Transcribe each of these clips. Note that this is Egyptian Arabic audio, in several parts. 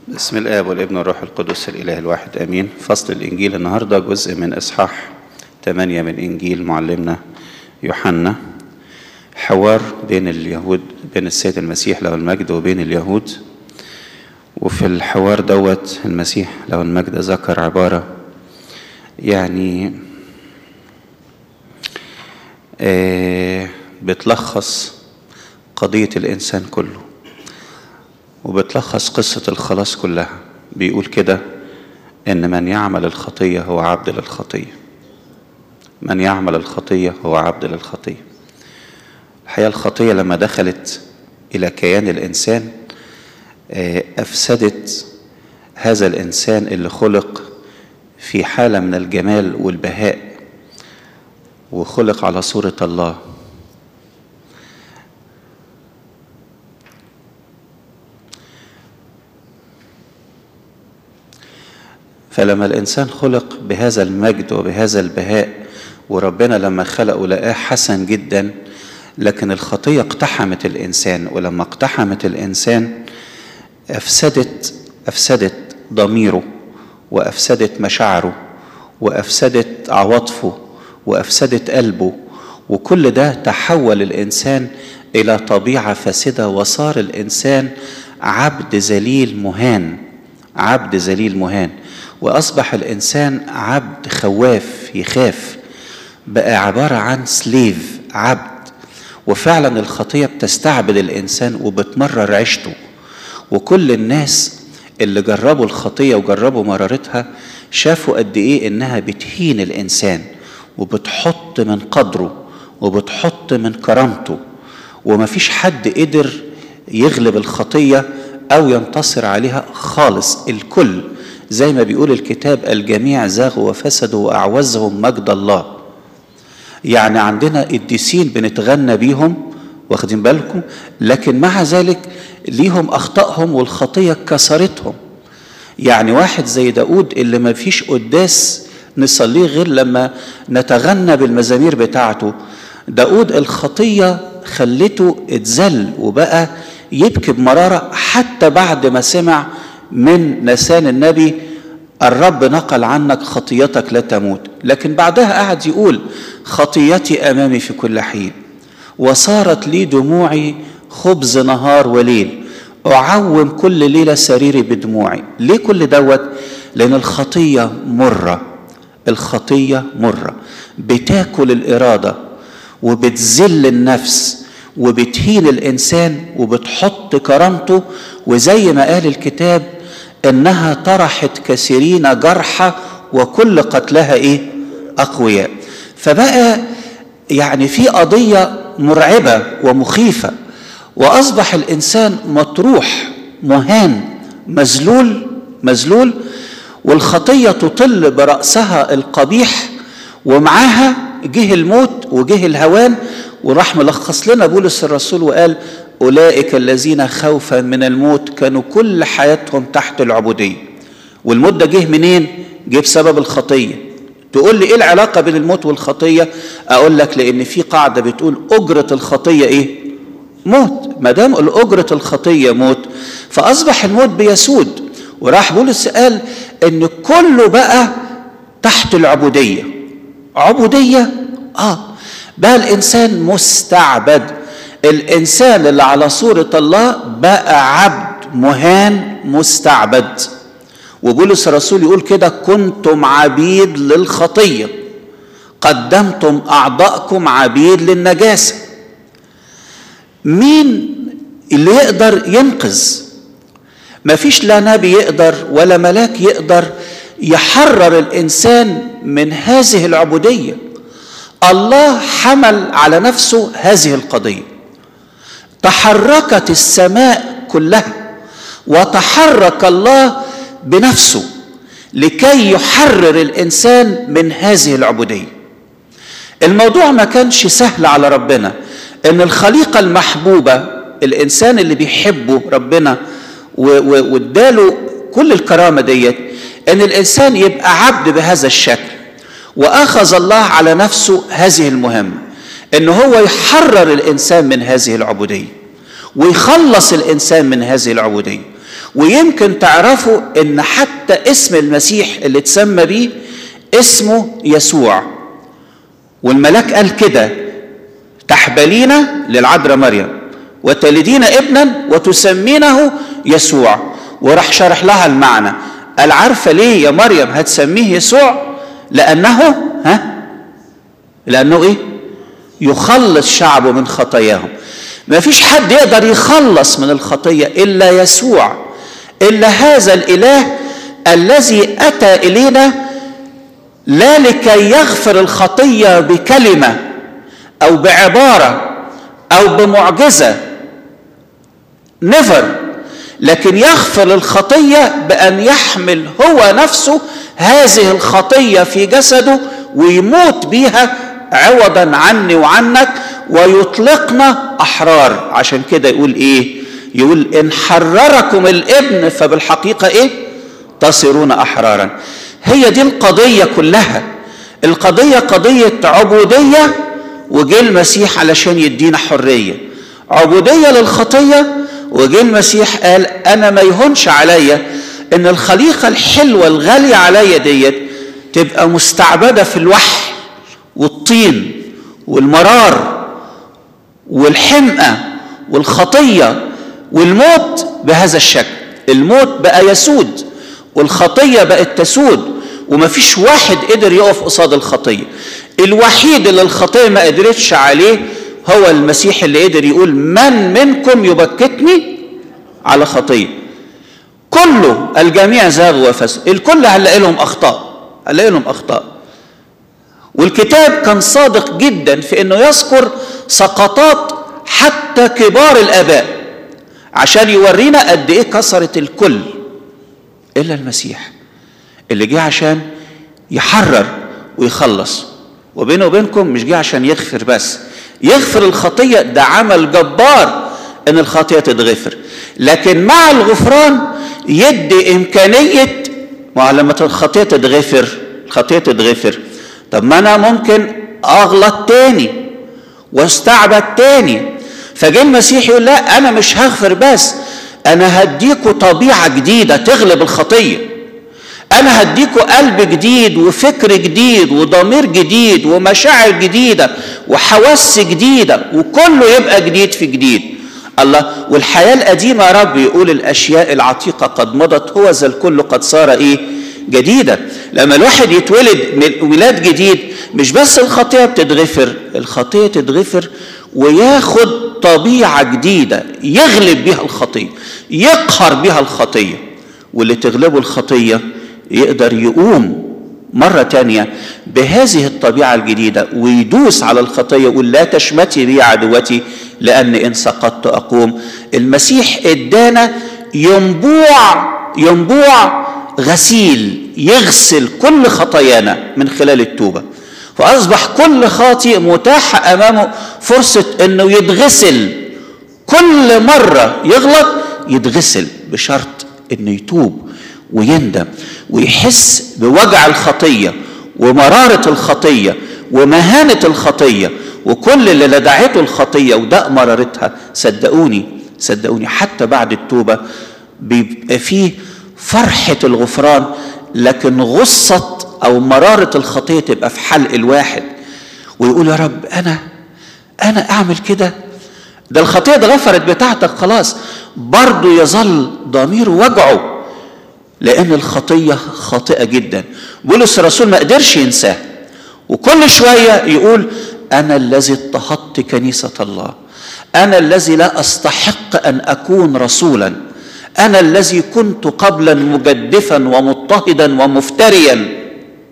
بسم الآب والابن والروح القدس الإله الواحد آمين فصل الإنجيل النهاردة جزء من إصحاح 8 من إنجيل معلمنا يوحنا حوار بين اليهود بين السيد المسيح له المجد وبين اليهود وفي الحوار دوت المسيح له المجد ذكر عبارة يعني آه بتلخص قضية الإنسان كله وبتلخص قصة الخلاص كلها بيقول كده إن من يعمل الخطية هو عبد للخطية من يعمل الخطية هو عبد للخطية الحقيقة الخطية لما دخلت إلى كيان الإنسان أفسدت هذا الإنسان اللي خلق في حالة من الجمال والبهاء وخلق على صورة الله فلما الإنسان خلق بهذا المجد وبهذا البهاء وربنا لما خلقه لقاه حسن جدا لكن الخطية اقتحمت الإنسان ولما اقتحمت الإنسان أفسدت أفسدت ضميره وأفسدت مشاعره وأفسدت عواطفه وأفسدت قلبه وكل ده تحول الإنسان إلى طبيعة فاسدة وصار الإنسان عبد ذليل مهان عبد ذليل مهان واصبح الانسان عبد خواف يخاف بقى عباره عن سليف عبد وفعلا الخطيه بتستعبد الانسان وبتمرر عيشته وكل الناس اللي جربوا الخطيه وجربوا مرارتها شافوا قد ايه انها بتهين الانسان وبتحط من قدره وبتحط من كرامته ومفيش حد قدر يغلب الخطيه او ينتصر عليها خالص الكل زي ما بيقول الكتاب الجميع زاغوا وفسدوا واعوزهم مجد الله يعني عندنا قديسين بنتغنى بيهم واخدين بالكم لكن مع ذلك ليهم اخطائهم والخطيه كسرتهم يعني واحد زي داود اللي ما فيش قداس نصليه غير لما نتغنى بالمزامير بتاعته داود الخطيه خلته اتذل وبقى يبكي بمراره حتى بعد ما سمع من لسان النبي الرب نقل عنك خطيتك لا تموت لكن بعدها قعد يقول خطيتي امامي في كل حين وصارت لي دموعي خبز نهار وليل اعوم كل ليله سريري بدموعي ليه كل دوت لان الخطيه مره الخطيه مره بتاكل الاراده وبتذل النفس وبتهين الانسان وبتحط كرامته وزي ما قال الكتاب انها طرحت كثيرين جرحى وكل قتلها ايه اقوياء فبقى يعني في قضيه مرعبه ومخيفه واصبح الانسان مطروح مهان مذلول مذلول والخطيه تطل براسها القبيح ومعاها جه الموت وجه الهوان وراح ملخص لنا بولس الرسول وقال أولئك الذين خوفا من الموت كانوا كل حياتهم تحت العبودية والموت ده جه منين؟ جه بسبب الخطية تقول لي إيه العلاقة بين الموت والخطية؟ أقول لك لأن في قاعدة بتقول أجرة الخطية إيه؟ موت ما دام أجرة الخطية موت فأصبح الموت بيسود وراح بولس قال إن كله بقى تحت العبودية عبودية آه بقى الإنسان مستعبد الانسان اللي على صوره الله بقى عبد مهان مستعبد وبولس الرسول يقول كده كنتم عبيد للخطيه قدمتم اعضاءكم عبيد للنجاسه مين اللي يقدر ينقذ مفيش لا نبي يقدر ولا ملاك يقدر يحرر الانسان من هذه العبوديه الله حمل على نفسه هذه القضيه تحركت السماء كلها وتحرك الله بنفسه لكي يحرر الانسان من هذه العبوديه الموضوع ما كانش سهل على ربنا ان الخليقه المحبوبه الانسان اللي بيحبه ربنا واداله كل الكرامه ديت ان الانسان يبقى عبد بهذا الشكل واخذ الله على نفسه هذه المهمه ان هو يحرر الانسان من هذه العبوديه ويخلص الانسان من هذه العبوديه ويمكن تعرفوا ان حتى اسم المسيح اللي اتسمى بيه اسمه يسوع والملاك قال كده تحبلين للعذراء مريم وتلدين ابنا وتسمينه يسوع وراح شرح لها المعنى قال عارفه ليه يا مريم هتسميه يسوع لانه ها لانه ايه يخلص شعبه من خطاياهم ما فيش حد يقدر يخلص من الخطيه الا يسوع الا هذا الاله الذي اتى الينا لا لكي يغفر الخطيه بكلمه او بعباره او بمعجزه نيفر لكن يغفر الخطيه بان يحمل هو نفسه هذه الخطيه في جسده ويموت بيها عوضا عني وعنك ويطلقنا احرار عشان كده يقول ايه يقول ان حرركم الابن فبالحقيقه ايه تصيرون احرارا هي دي القضيه كلها القضيه قضيه عبوديه وجه المسيح علشان يدينا حريه عبوديه للخطيه وجه المسيح قال انا ما يهونش عليا ان الخليقه الحلوه الغاليه عليا ديت تبقى مستعبده في الوحل والطين والمرار والحمقى والخطيه والموت بهذا الشكل الموت بقى يسود والخطيه بقت تسود ومفيش واحد قدر يقف قصاد الخطيه الوحيد اللي الخطيه ما قدرتش عليه هو المسيح اللي قدر يقول من منكم يبكتني على خطيه كله الجميع زاغوا وفسدوا الكل هنلاقي لهم اخطاء هنلاقي لهم اخطاء والكتاب كان صادق جدا في انه يذكر سقطات حتى كبار الاباء عشان يورينا قد ايه كسرت الكل الا المسيح اللي جه عشان يحرر ويخلص وبينه وبينكم مش جه عشان يغفر بس يغفر الخطيه ده عمل جبار ان الخطيه تتغفر لكن مع الغفران يدي امكانيه ما لما الخطيه تتغفر الخطيه تتغفر طب ما انا ممكن اغلط تاني واستعبد تاني فجه المسيح يقول لا انا مش هغفر بس انا هديكوا طبيعه جديده تغلب الخطيه انا هديكوا قلب جديد وفكر جديد وضمير جديد ومشاعر جديده وحواس جديده وكله يبقى جديد في جديد الله والحياه القديمه يا رب يقول الاشياء العتيقه قد مضت هو ذا الكل قد صار ايه جديدا لما الواحد يتولد من ولاد جديد مش بس الخطيه بتتغفر الخطيه تتغفر وياخد طبيعه جديده يغلب بها الخطيه يقهر بها الخطيه واللي تغلبه الخطيه يقدر يقوم مرة تانية بهذه الطبيعة الجديدة ويدوس على الخطية يقول لا تشمتي بي عدوتي لأن إن سقطت أقوم المسيح إدانا ينبوع ينبوع غسيل يغسل كل خطايانا من خلال التوبة فأصبح كل خاطئ متاح أمامه فرصة أنه يتغسل كل مرة يغلط يتغسل بشرط أنه يتوب ويندم ويحس بوجع الخطيه ومراره الخطيه ومهانه الخطيه وكل اللي لدعته الخطيه وداء مرارتها صدقوني صدقوني حتى بعد التوبه بيبقى فيه فرحه الغفران لكن غصه او مراره الخطيه تبقى في حلق الواحد ويقول يا رب انا انا اعمل كده ده الخطيه ده غفرت بتاعتك خلاص برضه يظل ضميره وجعه لأن الخطية خاطئة جدا بولس الرسول ما قدرش ينساه وكل شوية يقول أنا الذي اضطهدت كنيسة الله أنا الذي لا أستحق أن أكون رسولا أنا الذي كنت قبلا مجدفا ومضطهدا ومفتريا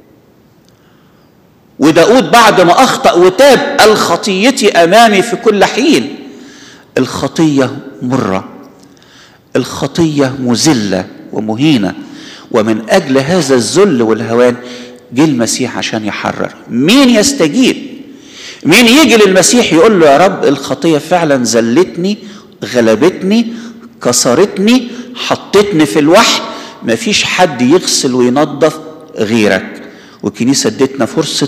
وداود بعد ما أخطأ وتاب قال خطيتي أمامي في كل حين الخطية مرة الخطية مذلة ومهينة ومن أجل هذا الذل والهوان جه المسيح عشان يحرر مين يستجيب مين يجي للمسيح يقول له يا رب الخطية فعلا ذلتني غلبتني كسرتني حطتني في الوحل مفيش حد يغسل وينظف غيرك والكنيسة ادتنا فرصة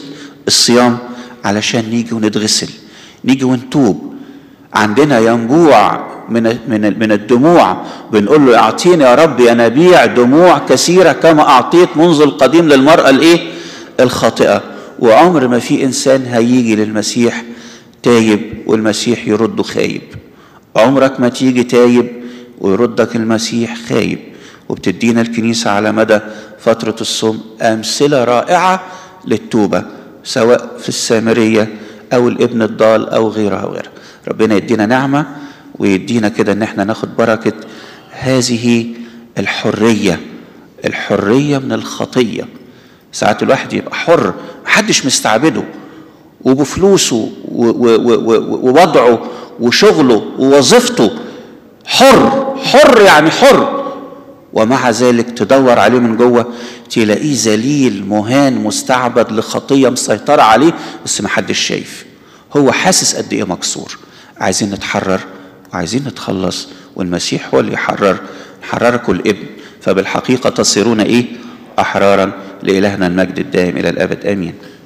الصيام علشان نيجي ونتغسل نيجي ونتوب عندنا ينبوع من من من الدموع بنقول له اعطيني يا رب ينابيع دموع كثيره كما اعطيت منذ القديم للمراه الايه الخاطئه وعمر ما في انسان هيجي للمسيح تايب والمسيح يرده خايب عمرك ما تيجي تايب ويردك المسيح خايب وبتدينا الكنيسة على مدى فترة الصوم أمثلة رائعة للتوبة سواء في السامرية أو الابن الضال أو غيرها وغيرها ربنا يدينا نعمة ويدينا كده إن احنا ناخد بركة هذه الحرية الحرية من الخطية ساعات الواحد يبقى حر محدش مستعبده وبفلوسه ووضعه وشغله ووظيفته حر حر يعني حر ومع ذلك تدور عليه من جوه تلاقيه ذليل مهان مستعبد لخطيه مسيطره عليه بس ما حدش شايف هو حاسس قد ايه مكسور عايزين نتحرر وعايزين نتخلص والمسيح هو اللي يحرر حرركم الابن فبالحقيقه تصيرون ايه احرارا لالهنا المجد الدائم الى الابد امين